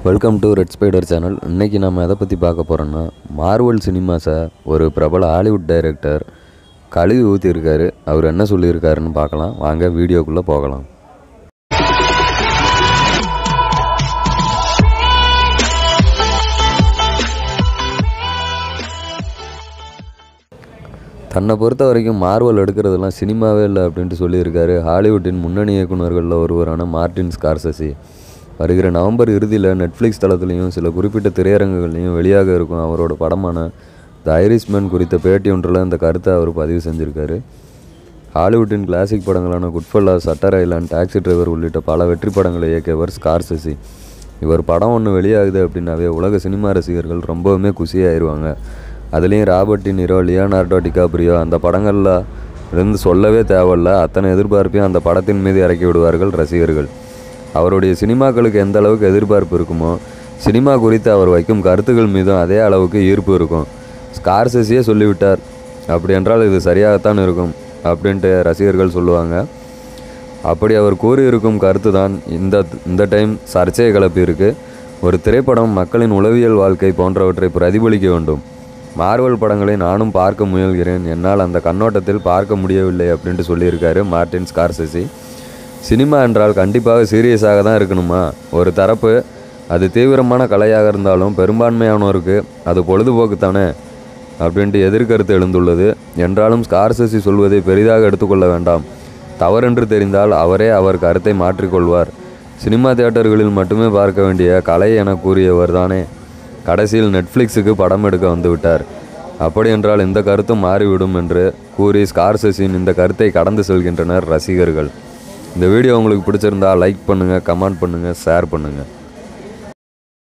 welcome to red spider channel இன்றைக்கி நம்ம எதை பற்றி பார்க்க போகிறோன்னா மார்வல் சினிமாஸை ஒரு பிரபல ஹாலிவுட் டைரக்டர் கழுவி ஊற்றிருக்காரு அவர் என்ன சொல்லியிருக்காருன்னு பார்க்கலாம் வாங்க வீடியோக்குள்ளே போகலாம் தன்னை பொறுத்த வரைக்கும் மார்வல் எடுக்கிறதெல்லாம் சினிமாவே இல்லை அப்படின்ட்டு சொல்லியிருக்காரு ஹாலிவுட்டின் முன்னணி இயக்குனர்களில் ஒருவரான மார்ட்டின் ஸ்கார்சசி வருகிற நவம்பர் இறுதியில் நெட்ஃப்ளிக்ஸ் தளத்துலையும் சில குறிப்பிட்ட திரையரங்குகள்லையும் வெளியாக இருக்கும் அவரோட படமான த ஐரிஷ்மேன் குறித்த பேட்டி ஒன்றில் இந்த கருத்தை அவர் பதிவு செஞ்சுருக்காரு ஹாலிவுட்டின் கிளாசிக் படங்களான Goodfellas shutter island taxi driver உள்ளிட்ட பல வெற்றி படங்களை இயக்கியவர் ஸ்கார்சசி இவர் படம் ஒன்று வெளியாகுது அப்படின்னாவே உலக சினிமா ரசிகர்கள் ரொம்பவுமே குஷியாயிருவாங்க அதுலேயும் ராபர்ட் நிரோ லியோனார்டோ டிகாப்ரியோ அந்த படங்களில் இருந்து சொல்லவே தேவையில்ல அத்தனை எதிர்பார்ப்பையும் அந்த படத்தின் மீது இறக்கி விடுவார்கள் ரசிகர்கள் அவருடைய சினிமாக்களுக்கு எந்த அளவுக்கு எதிர்பார்ப்பு இருக்குமோ சினிமா குறித்து அவர் வைக்கும் கருத்துக்கள் மீதும் அதே அளவுக்கு ஈர்ப்பு இருக்கும் ஸ்கார்சஸியே சொல்லிவிட்டார் அப்படி என்றால் இது சரியாகத்தான் இருக்கும் அப்படின்ட்டு ரசிகர்கள் சொல்லுவாங்க அப்படி அவர் கூறியிருக்கும் கருத்து தான் இந்த இந்த டைம் சர்ச்சையை கிளப்பியிருக்கு ஒரு திரைப்படம் மக்களின் உளவியல் வாழ்க்கை போன்றவற்றை பிரதிபலிக்க வேண்டும் மார்வல் படங்களை நானும் பார்க்க முயல்கிறேன் என்னால் அந்த கண்ணோட்டத்தில் பார்க்க முடியவில்லை அப்படின்ட்டு சொல்லியிருக்காரு மார்ட்டின் ஸ்கார்சசி சினிமா என்றால் கண்டிப்பாக சீரியஸாக தான் இருக்கணுமா ஒரு தரப்பு அது தீவிரமான கலையாக இருந்தாலும் பெரும்பான்மையானோருக்கு அது பொழுதுபோக்கு தானே அப்படின்ட்டு எதிர்கருத்து எழுந்துள்ளது என்றாலும் ஸ்கார்சசி சொல்வதை பெரிதாக எடுத்துக்கொள்ள வேண்டாம் தவறென்று தெரிந்தால் அவரே அவர் கருத்தை மாற்றிக்கொள்வார் சினிமா தியேட்டர்களில் மட்டுமே பார்க்க வேண்டிய கலை என கூறியவர் தானே கடைசியில் நெட்ஃப்ளிக்ஸுக்கு படம் எடுக்க வந்துவிட்டார் அப்படி என்றால் இந்த கருத்தும் மாறிவிடும் என்று கூறி ஸ்கார்சஸின் இந்த கருத்தை கடந்து செல்கின்றனர் ரசிகர்கள் இந்த வீடியோ உங்களுக்கு பிடிச்சிருந்தா லைக் பண்ணுங்கள் கமெண்ட் பண்ணுங்கள் ஷேர் பண்ணுங்கள்